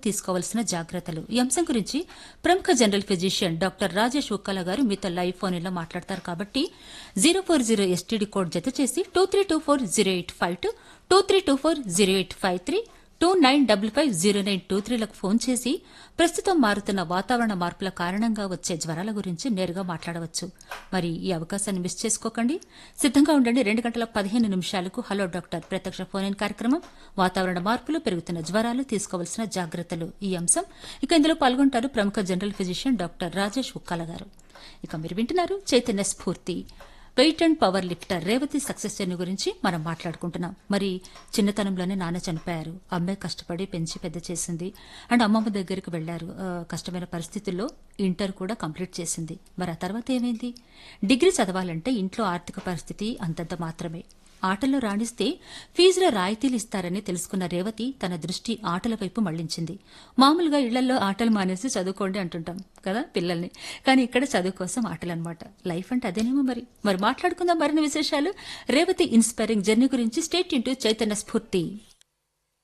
తీసుకోవాల్సిన జాగ్రత్తలు ఈ అంశం గురించి ప్రముఖ general physician doctor Rajesh Ukkala గారు మీతో లైవ్ ఫోన్ లో మాట్లాడతారు కాబట్టి zero four zero STD code జత చేసి two three two four zero eight five two two three two four zero eight five three two nine double five zero nine two త్రీలకు phone చేసి ప్రస్తుతం మారుతున్న వాతావరణ మార్పుల కారణంగా వచ్చే జ్వరాల గురించి నేరుగా మాట్లాడవచ్చు మరి ఈ అవకాశాన్ని మిస్ చేసుకోకండి సిద్ధంగా ఉండండి రెండు గంటల పదిహేను నిమిషాలకు హలో డాక్టర్ ప్రత్యక్ష ఫోన్ ఇన్ కార్యక్రమం వాతావరణ మార్పులు పెరుగుతున్న జ్వరాలు తీసుకోవాల్సిన జాగ్రత్తలు ఈ అంశం ఇక ఇందులో పాల్గొంటారు ప్రముఖ general physician doctor Rajesh Ukkala గారు ఇక మీరు వింటున్నారు Chaitanya Spoorthi weight and power lifter Revathi success journey గురించి మనం మాట్లాడుకుంటున్నాం మరి చిన్నతనంలోనే నాన్న చనిపోయారు అమ్మాయి కష్టపడి పెంచి పెద్ద చేసింది అండ్ అమ్మమ్మ దగ్గరికి వెళ్లారు ఆ, కష్టమైన పరిస్థితుల్లో ఇంటర్ కూడా కంప్లీట్ చేసింది మరి ఆ తర్వాత ఏమైంది డిగ్రీ చదవాలంటే ఇంట్లో ఆర్థిక పరిస్థితి అంతంత మాత్రమే ఆటల్లో రాణిస్తే ఫీజుల రాయితీలు ఇస్తారని తెలుసుకున్న రేవతి తన దృష్టి ఆటల వైపు మళ్లించింది మామూలుగా ఇళ్లలో ఆటలు మానేసి చదువుకోండి అంటుంటాం కదా పిల్లల్ని కానీ ఇక్కడ చదువు కోసం ఆటలు అనమాట లైఫ్ అంటే అదేనేమో మరి మరి మాట్లాడుకుందాం మరిన్ని విశేషాలు రేవతి ఇన్స్పైరింగ్ జర్నీ గురించి స్టేట్ ఇంటూ చైతన్య స్ఫూర్తి